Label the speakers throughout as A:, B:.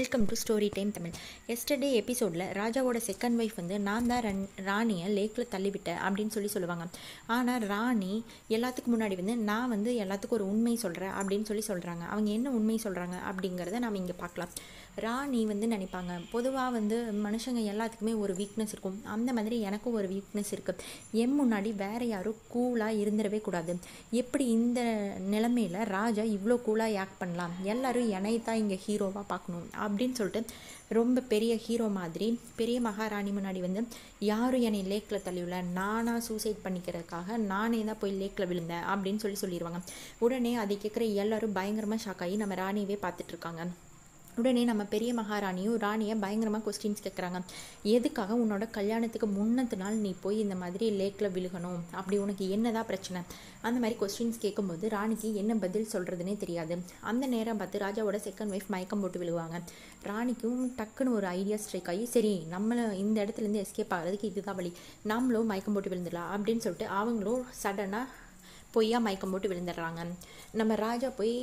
A: welcome to story time Tamil yesterday எபிசோடில் ராஜாவோட second wife வந்து நான் தான் ரன் ராணியை லேக்கில் தள்ளிவிட்டேன் அப்படின்னு சொல்லி சொல்லுவாங்க ஆனால் ராணி எல்லாத்துக்கும் முன்னாடி வந்து நான் வந்து எல்லாத்துக்கும் ஒரு உண்மை சொல்கிறேன் அப்படின்னு சொல்லி சொல்கிறாங்க அவங்க என்ன உண்மை சொல்கிறாங்க அப்படிங்கிறத நாம் இங்கே பார்க்கலாம் ராணி வந்து நினைப்பாங்க பொதுவாக வந்து மனுஷங்க எல்லாத்துக்குமே ஒரு வீக்னஸ் இருக்கும் அந்த மாதிரி எனக்கும் ஒரு வீக்னஸ் இருக்குது என் முன்னாடி வேற யாரும் கூலாக இருந்துடவே கூடாது எப்படி இந்த நிலைமையில் ராஜா இவ்வளோ கூலாக ஆக்ட் பண்ணலாம் எல்லாரும் என்னை தான் இங்கே ஹீரோவாக பார்க்கணும் அப்படின்னு சொல்லிட்டு ரொம்ப பெரிய ஹீரோ மாதிரி பெரிய மகாராணி முன்னாடி வந்து யாரும் என்னை லேக்கில் தள்ளிவிடல நானாக சூசைட் பண்ணிக்கிறதுக்காக நானே தான் போய் லேக்கில் விழுந்தேன் அப்படின்னு சொல்லி சொல்லிடுவாங்க உடனே அதை கேட்குற எல்லாரும் பயங்கரமாக ஷாக் ஆகி நம்ம ராணியவே பார்த்துட்ருக்காங்க உடனே நம்ம பெரிய மகாராணியும் ராணியை பயங்கரமாக கொஸ்டின்ஸ் கேட்குறாங்க எதுக்காக உன்னோட கல்யாணத்துக்கு முன்னத்து நாள் நீ போய் இந்த மாதிரி லேக்கில் விழுகணும் அப்படி உனக்கு என்னதான் பிரச்சனை அந்த மாதிரி கொஸ்டின்ஸ் கேட்கும்போது ராணிக்கு என்ன பதில் சொல்கிறதுனே தெரியாது அந்த நேரம் பார்த்து ராஜாவோட செகண்ட் ஒய்ஃப் மயக்கம் போட்டு விழுவாங்க ராணிக்கும் டக்குன்னு ஒரு ஐடியா ஸ்ட்ரைக் ஆகி சரி நம்மளை இந்த இடத்துலேருந்து எஸ்கேப் ஆகிறதுக்கு இதுதான் வழி நம்மளும் மயக்கம் போட்டு விழுந்துடலாம் அப்படின்னு சொல்லிட்டு அவங்களும் சடனாக பொய்யா மயக்கம் போட்டு விழுந்துடுறாங்க நம்ம ராஜா போய்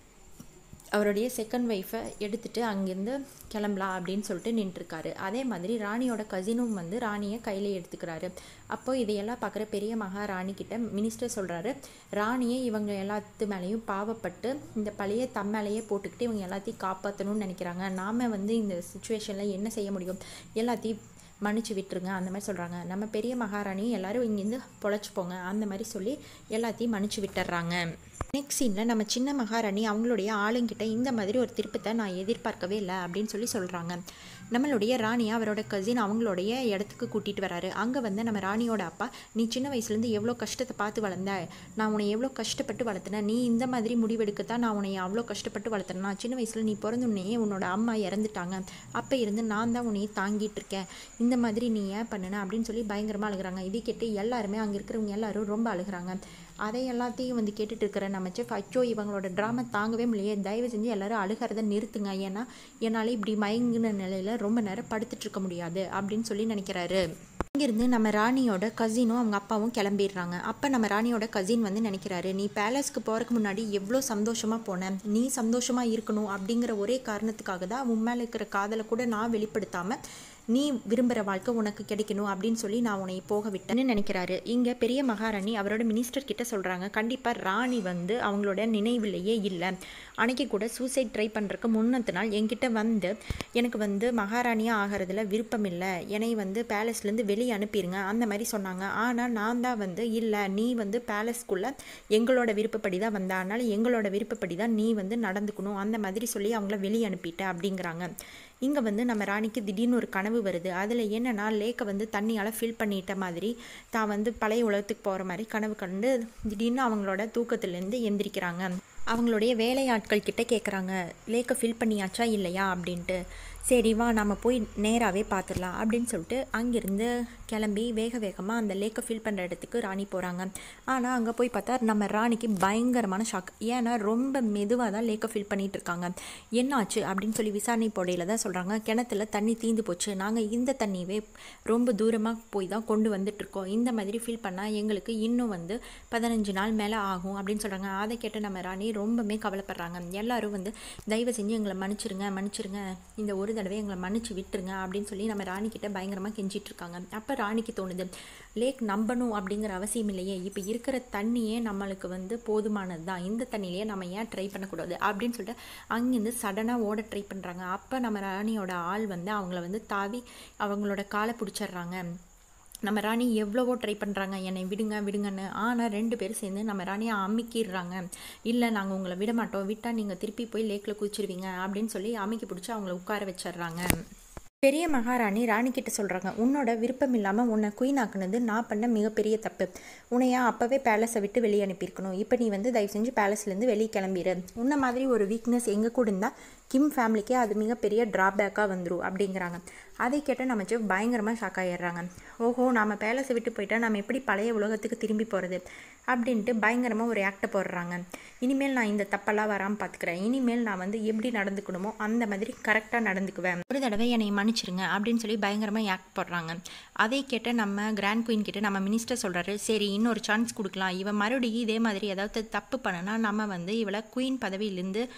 A: அவருடைய செகண்ட் ஒய்ஃபை எடுத்துட்டு அங்கேருந்து கிளம்பலாம் அப்படின்னு சொல்லிட்டு நின்றுருக்காரு அதே மாதிரி ராணியோட கசினும் வந்து ராணியை கையில் எடுத்துக்கிறாரு அப்போ இதையெல்லாம் பார்க்குற பெரிய மகாராணி கிட்ட மினிஸ்டர் சொல்கிறாரு ராணியை இவங்க எல்லாத்து மேலேயும் பாவப்பட்டு இந்த பழைய தம் மேலேயே போட்டுக்கிட்டு இவங்க எல்லாத்தையும் காப்பாற்றணும்னு நினைக்கிறாங்க நாம் வந்து இந்த சுச்சுவேஷனில் என்ன செய்ய முடியும் எல்லாத்தையும் மன்னிச்சு விட்டுருங்க அந்த மாதிரி சொல்கிறாங்க நம்ம பெரிய மகாராணி எல்லாரும் இங்கேருந்து பொழைச்சிப்போங்க அந்த மாதிரி சொல்லி எல்லாத்தையும் மன்னிச்சு விட்டுறாங்க நெக்ஸ்ட் சீனில் நம்ம சின்ன மகாராணி அவங்களுடைய ஆளுங்கிட்ட இந்த மாதிரி ஒரு திருப்பத்தை நான் எதிர்பார்க்கவே இல்லை அப்படின்னு சொல்லி சொல்கிறாங்க நம்மளுடைய ராணி அவரோட கசின் அவங்களுடைய இடத்துக்கு கூட்டிகிட்டு வராரு அங்கே வந்து நம்ம ராணியோட அப்பா நீ சின்ன வயசுலேருந்து எவ்வளோ கஷ்டத்தை பார்த்து வளர்ந்த நான் உன்னை எவ்வளோ கஷ்டப்பட்டு வளர்த்தினேன் நீ இந்த மாதிரி முடிவெடுக்கத்தான் நான் உன்னை அவ்வளோ கஷ்டப்பட்டு வளர்த்துனேன் நான் சின்ன வயசில் நீ பிறந்துன்னே உன்னோட அம்மா இறந்துட்டாங்க அப்போ இருந்து நான் தான் உன்னையை தாங்கிட்டு இருக்கேன் இந்த மாதிரி நீ ஏன் பண்ணுன அப்படின்னு சொல்லி பயங்கரமாக அழுகிறாங்க இதை கேட்டு எல்லாருமே அங்கே இருக்கிறவங்க எல்லாரும் ரொம்ப அழுகிறாங்க அதை எல்லாத்தையும் வந்து கேட்டுட்டு இருக்கிற நம்ம செஃப் அச்சோ இவங்களோட ட்ராமா தாங்கவே முடியலையே தயவு செஞ்சு எல்லாரும் அழுகிறத நிறுத்துங்க ஏன்னா என்னால் இப்படி மயங்கின நிலையில் ரொம்ப நேரம் படுத்துட்டு இருக்க முடியாது அப்படின்னு சொல்லி நினைக்கிறாரு இங்கிருந்து நம்ம ராணியோட கசினும் அவங்க அப்பாவும் கிளம்பிடுறாங்க அப்போ நம்ம ராணியோட கசின் வந்து நினைக்கிறாரு நீ பேலஸ்க்கு போகிறதுக்கு முன்னாடி எவ்வளோ சந்தோஷமாக போனேன் நீ சந்தோஷமாக இருக்கணும் அப்படிங்கிற ஒரே காரணத்துக்காக தான் உன் மேலே இருக்கிற காதலை கூட நான் வெளிப்படுத்தாமல் நீ விரும்புகிற வாழ்க்கை உனக்கு கிடைக்கணும் அப்படின்னு சொல்லி நான் உன்னை போக விட்டேன்னு நினைக்கிறாரு இங்கே பெரிய மகாராணி அவரோட மினிஸ்டர் கிட்ட சொல்கிறாங்க கண்டிப்பாக ராணி வந்து அவங்களோட நினைவிலேயே இல்லை அன்னைக்கு கூட சூசைட் ட்ரை பண்ணுறதுக்கு முன்னத்து நாள் என்கிட்ட வந்து எனக்கு வந்து மகாராணியாக ஆகிறதுல விருப்பம் இல்லை என்னை வந்து பேலஸ்லேருந்து வெளியே அனுப்பிடுங்க அந்த மாதிரி சொன்னாங்க ஆனால் நான் தான் வந்து இல்லை நீ வந்து பேலஸ்க்குள்ளே எங்களோட விருப்பப்படி தான் வந்த அதனால் எங்களோட விருப்பப்படி தான் நீ வந்து நடந்துக்கணும் அந்த மாதிரி சொல்லி அவங்கள வெளியே அனுப்பிட்ட அப்படிங்கிறாங்க இங்கே வந்து நம்ம ராணிக்கு திடீர்னு ஒரு கனவு வருது அதில் என்னென்னா லேக்கை வந்து தண்ணியால் ஃபில் பண்ணிட்ட மாதிரி தான் வந்து பழைய உலகத்துக்கு போகிற மாதிரி கனவு கண்டு திடீர்னு அவங்களோட தூக்கத்துலேருந்து எந்திரிக்கிறாங்க அவங்களுடைய வேலையாட்கள் கிட்ட கேட்குறாங்க லேக்கை ஃபில் பண்ணியாச்சா இல்லையா அப்படின்ட்டு சரி வா நம்ம போய் நேராகவே பார்த்துடலாம் அப்படின்னு சொல்லிட்டு அங்கேருந்து கிளம்பி வேக வேகமாக அந்த லேக்கை ஃபில் பண்ணுற இடத்துக்கு ராணி போகிறாங்க ஆனால் அங்கே போய் பார்த்தா நம்ம ராணிக்கு பயங்கரமான ஷாக் ஏன்னா ரொம்ப மெதுவாக தான் லேக்கை ஃபில் பண்ணிகிட்டு இருக்காங்க என்னாச்சு அப்படின்னு சொல்லி விசாரணை போடையில் தான் சொல்கிறாங்க கிணத்துல தண்ணி தீந்து போச்சு நாங்கள் இந்த தண்ணியவே ரொம்ப தூரமாக போய் தான் கொண்டு வந்துட்டுருக்கோம் இந்த மாதிரி ஃபில் பண்ணால் எங்களுக்கு இன்னும் வந்து பதினஞ்சு நாள் மேலே ஆகும் அப்படின்னு சொல்கிறாங்க அதை கேட்டு நம்ம ராணி ரொம்பவே கவலைப்படுறாங்க எல்லாரும் வந்து தயவு செஞ்சு எங்களை மன்னிச்சிருங்க மன்னிச்சிருங்க இந்த ஒரு தடவை எங்களை மன்னிச்சு விட்டுருங்க அப்படின்னு சொல்லி நம்ம ராணி கிட்ட பயங்கரமாக கெஞ்சிட்டு இருக்காங்க அப்போ ராணிக்கு தோணுது லேக் நம்பணும் அப்படிங்கிற அவசியம் இல்லையே இப்போ இருக்கிற தண்ணியே நம்மளுக்கு வந்து போதுமானது தான் இந்த தண்ணியிலேயே நம்ம ஏன் ட்ரை பண்ணக்கூடாது அப்படின்னு சொல்லிட்டு அங்கேருந்து சடனாக ஓட ட்ரை பண்ணுறாங்க அப்போ நம்ம ராணியோட ஆள் வந்து அவங்கள வந்து தாவி அவங்களோட காலை பிடிச்சிடுறாங்க நம்ம ராணி எவ்வளவோ ட்ரை பண்ணுறாங்க என்னை விடுங்க விடுங்கன்னு ஆனால் ரெண்டு பேரும் சேர்ந்து நம்ம ராணியை அமுக்கிடுறாங்க இல்லை நாங்கள் உங்களை விட மாட்டோம் விட்டால் நீங்கள் திருப்பி போய் லேக்கில் குதிச்சிருவீங்க அப்படின்னு சொல்லி அமுக்கி பிடிச்சி அவங்கள உட்கார வச்சிடுறாங்க பெரிய மகாராணி ராணி கிட்ட சொல்கிறாங்க உன்னோட விருப்பம் இல்லாமல் உன்னை குயின் ஆக்குனது நான் பண்ண மிகப்பெரிய தப்பு உன்னையா அப்போவே பேலஸை விட்டு வெளியே அனுப்பியிருக்கணும் இப்போ நீ வந்து தயவு செஞ்சு பேலஸ்லேருந்து வெளியே கிளம்பிடு உன்ன மாதிரி ஒரு வீக்னஸ் எங்கே கூட இருந்தால் கிம் ஃபேமிலிக்கே அது மிகப்பெரிய ட்ராபேக்காக வந்துடும் அப்படிங்கிறாங்க அதை கேட்டு நம்ம செஃப் பயங்கரமாக ஷாக் ஆகிடுறாங்க ஓஹோ நாம் பேலஸை விட்டு போயிட்டா நம்ம எப்படி பழைய உலகத்துக்கு திரும்பி போகிறது அப்படின்ட்டு பயங்கரமாக ஒரு ஆக்டை போடுறாங்க இனிமேல் நான் இந்த தப்பெல்லாம் வராமல் பார்த்துக்கிறேன் இனிமேல் நான் வந்து எப்படி நடந்துக்கணுமோ அந்த மாதிரி கரெக்டாக நடந்துக்குவேன் ஒரு தடவை என்னை மன்னிச்சிருங்க அப்படின்னு சொல்லி பயங்கரமாக ஆக்ட் போடுறாங்க அதை கேட்ட நம்ம கிராண்ட் குயின் கிட்ட நம்ம மினிஸ்டர் சொல்கிறாரு சரி இன்னொரு சான்ஸ் கொடுக்கலாம் இவன் மறுபடியும் இதே மாதிரி ஏதாவது தப்பு பண்ணனா நம்ம வந்து இவளை குயின் பதவியிலேருந்து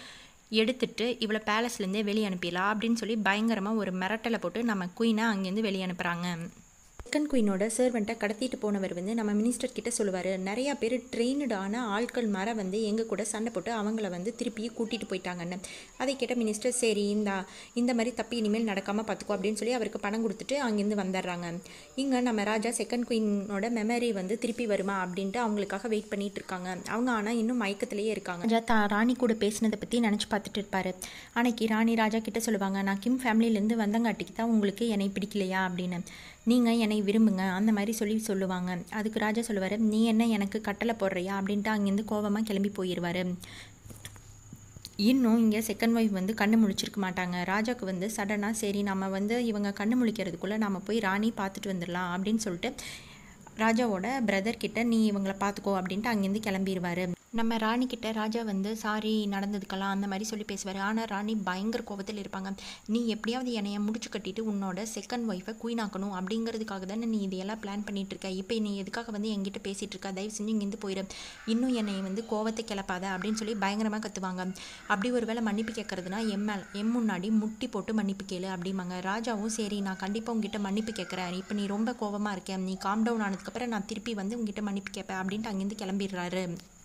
A: எடுத்துட்டு இவளை பேலஸ்லேருந்தே வெளியே அனுப்பிடலாம் அப்படின்னு சொல்லி பயங்கரமாக ஒரு மிரட்டலை போட்டு நம்ம குயினை அங்கேருந்து வெளியே அனுப்புகிறாங்க செகண்ட் குயினோட சர்வெண்ட்டை கடத்திட்டு போனவர் வந்து நம்ம மினிஸ்டர் கிட்ட சொல்லுவார் நிறையா பேர் ட்ரெயினடான ஆட்கள் மர வந்து எங்கள் கூட சண்டை போட்டு அவங்கள வந்து திருப்பி கூட்டிகிட்டு போயிட்டாங்கன்னு அதை கேட்ட மினிஸ்டர் சரி இந்த இந்த மாதிரி தப்பி இனிமேல் நடக்காமல் பார்த்துக்கோ அப்படின்னு சொல்லி அவருக்கு பணம் கொடுத்துட்டு அங்கேருந்து வந்துடுறாங்க இங்கே நம்ம ராஜா செகண்ட் குயினோட மெமரி வந்து திருப்பி வருமா அப்படின்ட்டு அவங்களுக்காக வெயிட் பண்ணிட்டு இருக்காங்க அவங்க ஆனால் இன்னும் மயக்கத்திலேயே இருக்காங்க ராஜா தா ராணி கூட பேசினதை பற்றி நினச்சி பார்த்துட்டு இருப்பாரு அன்னைக்கு ராணி ராஜா கிட்ட சொல்லுவாங்க நான் கிம் ஃபேமிலியிலேருந்து வந்தங்காட்டிக்கு தான் உங்களுக்கு என்னை பிடிக்கலையா அப்படின்னு நீங்கள் என்னை விரும்புங்க அந்த மாதிரி சொல்லி சொல்லுவாங்க அதுக்கு ராஜா சொல்லுவார் நீ என்ன எனக்கு கட்டளை போடுறியா அப்படின்ட்டு அங்கேருந்து கோவமாக கிளம்பி போயிடுவார் இன்னும் இங்கே செகண்ட் ஒய்ஃப் வந்து கண்ணு முழிச்சிருக்க மாட்டாங்க ராஜாவுக்கு வந்து சடனாக சரி நம்ம வந்து இவங்க கண்ணு முழிக்கிறதுக்குள்ளே நம்ம போய் ராணி பார்த்துட்டு வந்துடலாம் அப்படின்னு சொல்லிட்டு ராஜாவோட பிரதர் கிட்ட நீ இவங்கள பார்த்துக்கோ அப்படின்ட்டு அங்கேருந்து கிளம்பிடுவார் நம்ம ராணி கிட்ட ராஜா வந்து சாரி நடந்ததுக்கெல்லாம் அந்த மாதிரி சொல்லி பேசுவார் ஆனால் ராணி பயங்கர கோபத்தில் இருப்பாங்க நீ எப்படியாவது என்னைய முடிச்சு கட்டிட்டு உன்னோட செகண்ட் ஒய்ஃபை குயின் ஆக்கணும் அப்படிங்கிறதுக்காக தானே நீ இதையெல்லாம் பிளான் பண்ணிட்டு இருக்க இப்போ நீ எதுக்காக வந்து என்கிட்ட பேசிட்டு இருக்க தயவு செஞ்சு இங்கேருந்து போயிடு இன்னும் என்னை வந்து கோவத்தை கிளப்பாத அப்படின்னு சொல்லி பயங்கரமாக கத்துவாங்க அப்படி ஒரு வேளை மன்னிப்பு கேட்கறதுனா எம் மேல் எம் முன்னாடி முட்டி போட்டு மன்னிப்பு கேளு அப்படிம்பாங்க ராஜாவும் சரி நான் கண்டிப்பாக உங்ககிட்ட மன்னிப்பு கேட்குறேன் இப்போ நீ ரொம்ப கோவமாக இருக்கேன் நீ காம் டவுன் ஆனதுக்கப்புறம் நான் திருப்பி வந்து உங்ககிட்ட மன்னிப்பு கேட்பேன் அப்படின்ட்டு அங்கேருந்து கிளம்பிடுறாரு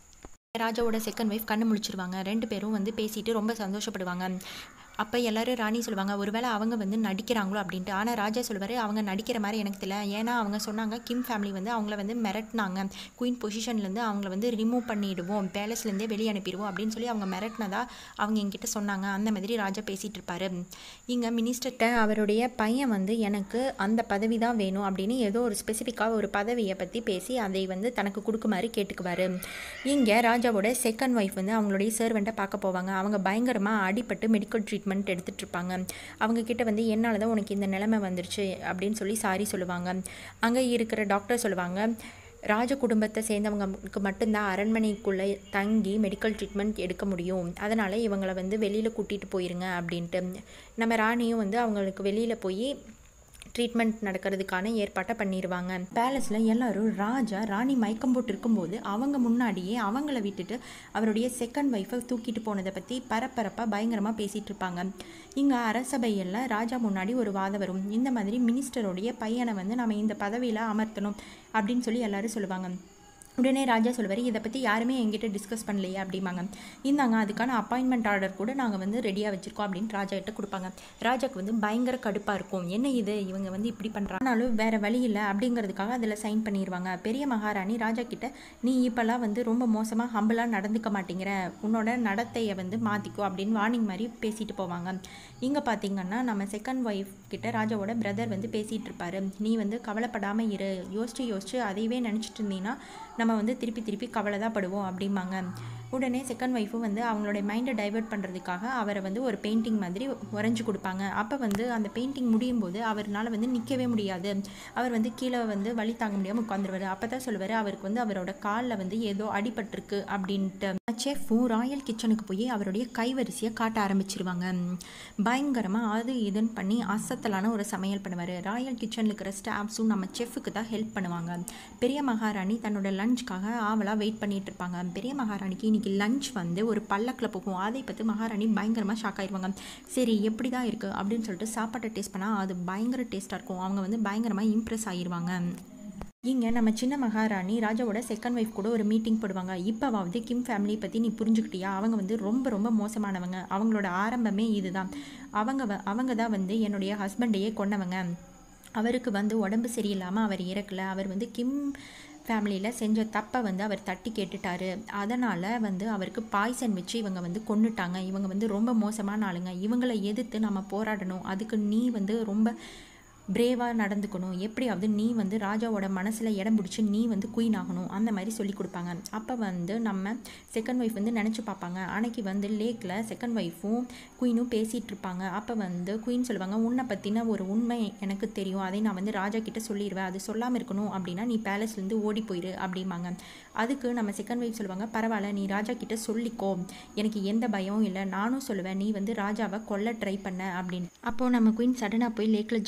A: ராஜாவோட செகண்ட் ஒய்ஃப் கண்ணு முழிச்சிருவாங்க ரெண்டு பேரும் வந்து பேசிட்டு ரொம்ப சந்தோஷப்படுவாங்க அப்போ எல்லாரும் ராணி சொல்லுவாங்க ஒருவேளை அவங்க வந்து நடிக்கிறாங்களோ அப்படின்ட்டு ஆனால் ராஜா சொல்லுவார் அவங்க நடிக்கிற மாதிரி எனக்கு தெரியல ஏன்னா அவங்க சொன்னாங்க கிம் ஃபேமிலி வந்து அவங்கள வந்து மிரட்டினாங்க குயின் பொசிஷன்லேருந்து அவங்கள வந்து ரிமூவ் பண்ணிவிடுவோம் பேலஸ்லேருந்தே வெளியே அனுப்பிடுவோம் அப்படின்னு சொல்லி அவங்க மிரட்டினதா அவங்க என்கிட்ட சொன்னாங்க அந்த மாதிரி ராஜா பேசிகிட்டு இருப்பாரு இங்கே மினிஸ்டர்கிட்ட அவருடைய பையன் வந்து எனக்கு அந்த பதவி தான் வேணும் அப்படின்னு ஏதோ ஒரு ஸ்பெசிஃபிக்காக ஒரு பதவியை பற்றி பேசி அதை வந்து தனக்கு கொடுக்குமாறு கேட்டுக்குவார் இங்கே ராஜாவோட செகண்ட் ஒய்ஃப் வந்து அவங்களுடைய சர்வெண்ட்டை பார்க்க போவாங்க அவங்க பயங்கரமாக அடிபட்டு மெடிக்கல் ட்ரீட்மெண்ட் எடுத்துகிட்டு இருப்பாங்க அவங்க கிட்ட வந்து என்னால் தான் உனக்கு இந்த நிலைமை வந்துருச்சு அப்படின்னு சொல்லி சாரி சொல்லுவாங்க அங்கே இருக்கிற டாக்டர் சொல்லுவாங்க ராஜ குடும்பத்தை சேர்ந்தவங்களுக்கு மட்டும்தான் அரண்மனைக்குள்ளே தங்கி மெடிக்கல் ட்ரீட்மெண்ட் எடுக்க முடியும் அதனால் இவங்களை வந்து வெளியில் கூட்டிகிட்டு போயிருங்க அப்படின்ட்டு நம்ம ராணியும் வந்து அவங்களுக்கு வெளியில் போய் ட்ரீட்மெண்ட் நடக்கிறதுக்கான ஏற்பாட்டை பண்ணிடுவாங்க பேலஸில் எல்லாரும் ராஜா ராணி மயக்கம் போட்டு இருக்கும்போது அவங்க முன்னாடியே அவங்கள விட்டுட்டு அவருடைய செகண்ட் ஒய்ஃபை தூக்கிட்டு போனதை பற்றி பரபரப்பாக பயங்கரமாக பேசிகிட்டு இருப்பாங்க இங்கே அரசபையில் ராஜா முன்னாடி ஒரு வாதம் வரும் இந்த மாதிரி மினிஸ்டருடைய பையனை வந்து நம்ம இந்த பதவியில் அமர்த்தணும் அப்படின்னு சொல்லி எல்லாரும் சொல்லுவாங்க உடனே ராஜா சொல்லுவார் இதை பற்றி யாருமே என்கிட்ட டிஸ்கஸ் பண்ணலையே அப்படிம்பாங்க இந்தாங்க அதுக்கான அப்பாயின்மெண்ட் ஆர்டர் கூட நாங்கள் வந்து ரெடியாக வச்சுருக்கோம் அப்படின்னு ராஜா கிட்ட கொடுப்பாங்க ராஜாக்கு வந்து பயங்கர கடுப்பாக இருக்கும் என்ன இது இவங்க வந்து இப்படி பண்ணுறாங்கனாலும் வேறு வழி இல்லை அப்படிங்கிறதுக்காக அதில் சைன் பண்ணிடுவாங்க பெரிய மகாராணி ராஜா கிட்ட நீ இப்போல்லாம் வந்து ரொம்ப மோசமாக ஹம்பிளாக நடந்துக்க மாட்டேங்கிற உன்னோட நடத்தையை வந்து மாற்றிக்கோ அப்படின்னு வார்னிங் மாதிரி பேசிட்டு போவாங்க இங்கே பார்த்தீங்கன்னா நம்ம செகண்ட் ஒய்ஃப் கிட்ட ராஜாவோட பிரதர் வந்து பேசிகிட்டு இருப்பாரு நீ வந்து கவலைப்படாமல் இரு யோசிச்சு யோசிச்சு அதையவே நினச்சிட்டு இருந்தீங்கன்னா நம்ம வந்து திருப்பி திருப்பி கவலை தான் படுவோம் அப்படிம்பாங்க உடனே செகண்ட் ஒய்ஃபும் வந்து அவங்களுடைய மைண்டை டைவர்ட் பண்ணுறதுக்காக அவரை வந்து ஒரு பெயிண்டிங் மாதிரி வரைஞ்சி கொடுப்பாங்க அப்போ வந்து அந்த பெயிண்டிங் முடியும் போது அவரால் வந்து நிற்கவே முடியாது அவர் வந்து கீழே வந்து வழி தாங்க முடியாமல் உட்காந்துருவார் அப்போ தான் சொல்லுவார் அவருக்கு வந்து அவரோட காலில் வந்து ஏதோ அடிபட்டிருக்கு அப்படின்ட்டு செஃப்பும் ராயல் கிச்சனுக்கு போய் அவருடைய கைவரிசையை காட்ட ஆரம்பிச்சிருவாங்க பயங்கரமாக அது இதுன்னு பண்ணி அசத்தலான ஒரு சமையல் பண்ணுவார் ராயல் கிச்சனில் இருக்கிற ஸ்டாஃப்ஸும் நம்ம செஃப்புக்கு தான் ஹெல்ப் பண்ணுவாங்க பெரிய மகாராணி தன்னோட லஞ்சுக்காக ஆவலாக வெயிட் பண்ணிட்டு இருப்பாங்க பெரிய மகாராணிக்கு இன்னைக்கு லஞ்ச் வந்து ஒரு பல்லக்கில் போகும் அதை பற்றி மகாராணி பயங்கரமாக ஷாக் ஆயிடுவாங்க சரி எப்படி தான் இருக்குது அப்படின்னு சொல்லிட்டு சாப்பாட்டை டேஸ்ட் பண்ணால் அது பயங்கர டேஸ்ட்டாக இருக்கும் அவங்க வந்து பயங்கரமாக இம்ப்ரெஸ் ஆகிடுவாங்க இங்கே நம்ம சின்ன மகாராணி ராஜாவோட செகண்ட் ஒய்ஃப் கூட ஒரு மீட்டிங் போடுவாங்க இப்போவாவது கிம் ஃபேமிலி பற்றி நீ புரிஞ்சுக்கிட்டியா அவங்க வந்து ரொம்ப ரொம்ப மோசமானவங்க அவங்களோட ஆரம்பமே இதுதான் அவங்க வ அவங்க தான் வந்து என்னுடைய ஹஸ்பண்டையே கொன்னவங்க அவருக்கு வந்து உடம்பு சரியில்லாமல் அவர் இறக்கல அவர் வந்து கிம் ஃபேமிலியில் செஞ்ச தப்பை வந்து அவர் தட்டி கேட்டுட்டாரு அதனால் வந்து அவருக்கு பாய்சன் வச்சு இவங்க வந்து கொன்னுட்டாங்க இவங்க வந்து ரொம்ப மோசமான ஆளுங்க இவங்களை எதிர்த்து நம்ம போராடணும் அதுக்கு நீ வந்து ரொம்ப பிரேவாக நடந்துக்கணும் எப்படியாவது நீ வந்து ராஜாவோட மனசில் இடம் பிடிச்சி நீ வந்து குயின் ஆகணும் அந்த மாதிரி சொல்லி கொடுப்பாங்க அப்போ வந்து நம்ம செகண்ட் ஒய்ஃப் வந்து நினச்சி பார்ப்பாங்க அன்னைக்கு வந்து லேக்கில் செகண்ட் ஒய்ஃபும் குயினும் பேசிகிட்டு இருப்பாங்க அப்போ வந்து குயின் சொல்லுவாங்க உன்னை பற்றின ஒரு உண்மை எனக்கு தெரியும் அதை நான் வந்து ராஜா கிட்ட சொல்லிடுவேன் அது சொல்லாமல் இருக்கணும் அப்படின்னா நீ பேலஸ்லேருந்து ஓடி போயிரு அப்படிம்பாங்க அதுக்கு நம்ம செகண்ட் ஒய்ஃப் சொல்லுவாங்க பரவாயில்ல நீ ராஜா கிட்ட சொல்லிக்கோ எனக்கு எந்த பயமும் இல்லை நானும் சொல்லுவேன் நீ வந்து ராஜாவை கொல்ல ட்ரை பண்ண அப்படின்னு அப்போது நம்ம குயின் சடனாக போய் லேக்கில் ஜம்ப் பண்ணி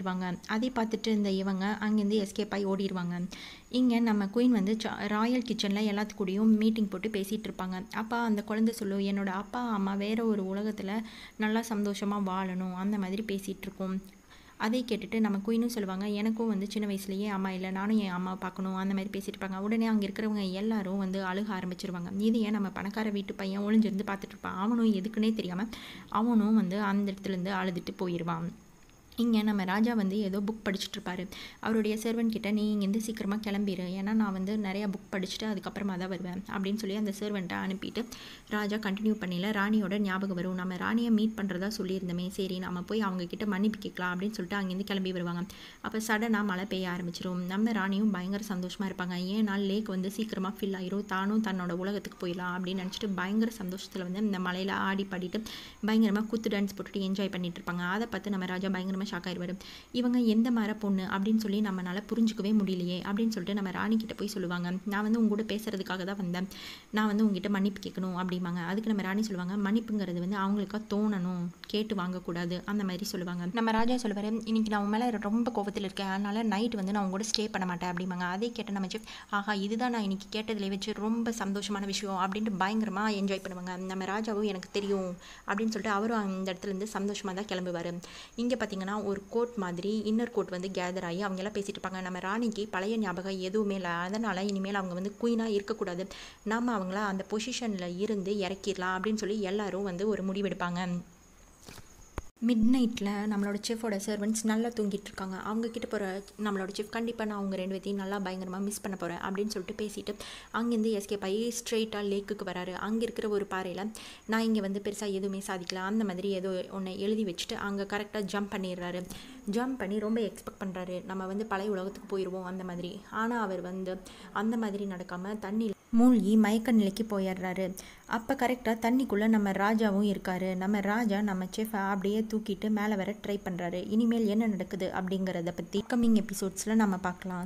A: பண்ணிடுவாங்க அதை பார்த்துட்டு இருந்த இவங்க அங்கேருந்து எஸ்கேப் ஆகி ஓடிடுவாங்க இங்கே நம்ம குயின் வந்து ராயல் கிச்சனில் எல்லாத்துக்கூடையும் மீட்டிங் போட்டு பேசிகிட்டு இருப்பாங்க அப்பா அந்த குழந்தை சொல்லும் என்னோட அப்பா அம்மா வேறு ஒரு உலகத்தில் நல்லா சந்தோஷமாக வாழணும் அந்த மாதிரி பேசிகிட்டு இருக்கோம் அதை கேட்டுட்டு நம்ம குயினும் சொல்லுவாங்க எனக்கும் வந்து சின்ன வயசுலேயே அம்மா இல்லை நானும் என் அம்மா பார்க்கணும் அந்த மாதிரி பேசிட்டு இருப்பாங்க உடனே அங்கே இருக்கிறவங்க எல்லாரும் வந்து அழுக ஆரம்பிச்சிருவாங்க இது ஏன் நம்ம பணக்கார வீட்டு பையன் ஒளிஞ்சிருந்து பார்த்துட்டு இருப்பான் அவனும் எதுக்குன்னே தெரியாமல் அவனும் வந்து அந்த இடத்துலேருந்து அழுதுட்டு போயிடுவான் இங்கே நம்ம ராஜா வந்து ஏதோ புக் படிச்சுட்டு இருப்பாரு அவருடைய சர்வன் கிட்ட நீ இங்கேருந்து சீக்கிரமாக கிளம்பிடு ஏன்னா நான் வந்து நிறையா புக் படிச்சுட்டு அதுக்கப்புறமா தான் வருவேன் அப்படின்னு சொல்லி அந்த சர்வெண்ட்டை அனுப்பிட்டு ராஜா கண்டினியூ பண்ணல ராணியோட ஞாபகம் வரும் நம்ம ராணியை மீட் பண்ணுறதா சொல்லியிருந்தோமே சரி நம்ம போய் அவங்க கிட்ட மன்னிப்பு கேட்கலாம் அப்படின்னு சொல்லிட்டு அங்கேருந்து கிளம்பி வருவாங்க அப்போ சடனாக மழை பெய்ய ஆரம்பிச்சிரும் நம்ம ராணியும் பயங்கர சந்தோஷமாக இருப்பாங்க ஏன்னா லேக் வந்து சீக்கிரமாக ஃபில் ஆயிரும் தானும் தன்னோட உலகத்துக்கு போயிடலாம் அப்படின்னு நினச்சிட்டு பயங்கர சந்தோஷத்தில் வந்து இந்த மலையில் ஆடி பாடிட்டு பயங்கரமாக குத்து டான்ஸ் போட்டுட்டு என்ஜாய் பண்ணிட்டு இருப்பாங்க அதை பார்த்து நம்ம ராஜா பயங்கரமாக ஷாக் ஆயிடுவார் இவங்க எந்த மர பொண்ணு அப்படின்னு சொல்லி நம்மளால் புரிஞ்சுக்கவே முடியலையே அப்படின்னு சொல்லிட்டு நம்ம ராணி கிட்ட போய் சொல்லுவாங்க நான் வந்து உங்கூட பேசுறதுக்காக தான் வந்தேன் நான் வந்து உங்ககிட்ட மன்னிப்பு கேட்கணும் அப்படிம்பாங்க அதுக்கு நம்ம ராணி சொல்லுவாங்க மன்னிப்புங்கிறது வந்து அவங்களுக்கா தோணணும் கேட்டு வாங்கக்கூடாது அந்த மாதிரி சொல்லுவாங்க நம்ம ராஜா சொல்லுவார் இன்னைக்கு நான் உன் மேலே ரொம்ப கோபத்தில் இருக்கேன் அதனால நைட் வந்து நான் உங்களோட ஸ்டே பண்ண மாட்டேன் அப்படிம்பாங்க அதே கேட்ட நம்ம செஃப் ஆஹா இதுதான் நான் இன்னைக்கு கேட்டதில் வச்சு ரொம்ப சந்தோஷமான விஷயம் அப்படின்ட்டு பயங்கரமாக என்ஜாய் பண்ணுவாங்க நம்ம ராஜாவும் எனக்கு தெரியும் அப்படின்னு சொல்லிட்டு அவரும் அந்த இடத்துல இருந்து சந்தோஷமாக தான் கிளம்புவார் இங்கே பார்த்தீங்கன்னா ஒரு கோட் மாதிரி இன்னர் கோட் வந்து கேதர் ஆகி அவங்க எல்லாம் பேசிட்டு இருப்பாங்க நம்ம ராணிக்கு பழைய ஞாபகம் எதுவுமே இல்லை அதனால் இனிமேல் அவங்க வந்து குயினாக இருக்கக்கூடாது நம்ம அவங்கள அந்த பொசிஷனில் இருந்து இறக்கிடலாம் அப்படின்னு சொல்லி எல்லாரும் வந்து ஒரு முடிவெடுப்பாங்க மிட் நைட்டில் நம்மளோட செஃபோட சர்வன்ட்ஸ் நல்லா தூங்கிட்டு இருக்காங்க அவங்க கிட்ட போகிற நம்மளோட செஃப் கண்டிப்பாக நான் அவங்க ரெண்டு பேத்தையும் நல்லா பயங்கரமாக மிஸ் பண்ண போகிறேன் அப்படின்னு சொல்லிட்டு பேசிட்டு அங்கேருந்து எஸ்கேப் ஆகி ஸ்ட்ரெயிட்டாக லேக்குக்கு வராரு அங்கே இருக்கிற ஒரு பாறையில் நான் இங்கே வந்து பெருசாக எதுவுமே சாதிக்கல அந்த மாதிரி ஏதோ ஒன்று எழுதி வச்சுட்டு அங்கே கரெக்டாக ஜம்ப் பண்ணிடுறாரு ஜம்ப் பண்ணி ரொம்ப எக்ஸ்பெக்ட் பண்ணுறாரு நம்ம வந்து பழைய உலகத்துக்கு போயிடுவோம் அந்த மாதிரி ஆனால் அவர் வந்து அந்த மாதிரி நடக்காமல் தண்ணி மூழ்கி மயக்க நிலைக்கு போயிடுறாரு அப்போ கரெக்டாக தண்ணிக்குள்ளே நம்ம ராஜாவும் இருக்காரு நம்ம ராஜா நம்ம செஃபை அப்படியே தூக்கிட்டு மேலே வர ட்ரை பண்ணுறாரு இனிமேல் என்ன நடக்குது அப்படிங்கிறத பற்றி கம்மிங் எபிசோட்ஸில் நம்ம பார்க்கலாம்